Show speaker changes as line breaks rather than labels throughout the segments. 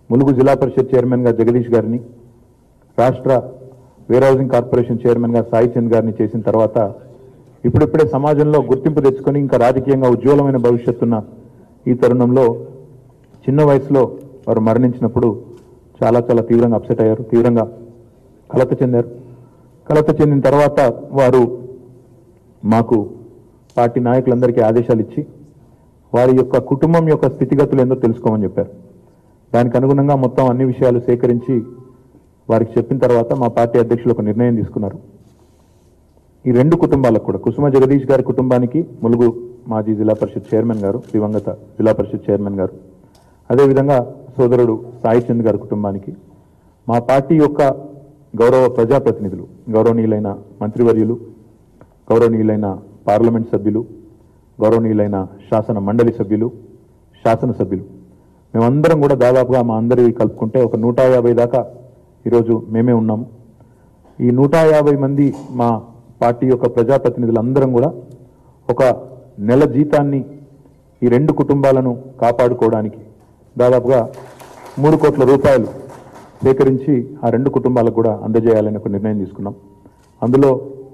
ములుగు జిల్లా పరిషత్ చైర్మన్గా జగదీష్ గారిని రాష్ట్ర వేర్ హౌసింగ్ కార్పొరేషన్ చైర్మన్గా సాయి చంద్ గారిని చేసిన తర్వాత ఇప్పుడిప్పుడే సమాజంలో గుర్తింపు తెచ్చుకొని ఇంకా రాజకీయంగా ఉజ్వలమైన భవిష్యత్తున్న ఈ తరుణంలో చిన్న వయసులో వారు మరణించినప్పుడు చాలా చాలా తీవ్రంగా అప్సెట్ అయ్యారు తీవ్రంగా కలత చెందారు కలత చెందిన తర్వాత వారు మాకు పార్టీ నాయకులందరికీ ఆదేశాలు ఇచ్చి వారి యొక్క కుటుంబం యొక్క స్థితిగతులు ఏందో తెలుసుకోమని చెప్పారు దానికి అనుగుణంగా మొత్తం అన్ని విషయాలు సేకరించి వారికి చెప్పిన తర్వాత మా పార్టీ అధ్యక్షులు ఒక నిర్ణయం తీసుకున్నారు ఈ రెండు కుటుంబాలకు కూడా కుసుమ జగదీష్ గారి కుటుంబానికి ములుగు మాజీ జిల్లా పరిషత్ చైర్మన్ గారు దివంగత జిల్లా పరిషత్ చైర్మన్ గారు అదేవిధంగా సోదరుడు సాయి చంద్ గారి కుటుంబానికి మా పార్టీ యొక్క గౌరవ ప్రజాప్రతినిధులు గౌరవనీయులైన మంత్రివర్యులు గౌరవనీయులైన పార్లమెంట్ సభ్యులు గౌరవనీయులైన శాసన మండలి సభ్యులు శాసనసభ్యులు మేమందరం కూడా దాదాపుగా మా అందరి కలుపుకుంటే ఒక నూట యాభై దాకా ఈరోజు మేమే ఉన్నాము ఈ నూట యాభై మంది మా పార్టీ యొక్క ప్రజాప్రతినిధులు అందరం కూడా ఒక నెల జీతాన్ని ఈ రెండు కుటుంబాలను కాపాడుకోవడానికి దాదాపుగా మూడు కోట్ల రూపాయలు సేకరించి ఆ రెండు కుటుంబాలకు కూడా అందజేయాలని ఒక నిర్ణయం తీసుకున్నాం అందులో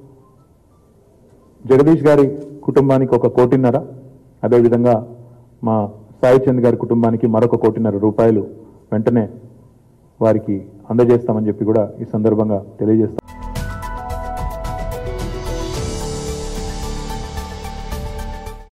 జగదీష్ గారి కుటుంబానికి ఒక కోటిన్నర అదేవిధంగా మా సాయి చంద్ గారి కుటుంబానికి మరొక కోటిన్నర రూపాయలు వెంటనే వారికి అందజేస్తామని చెప్పి కూడా ఈ సందర్భంగా తెలియజేస్తాం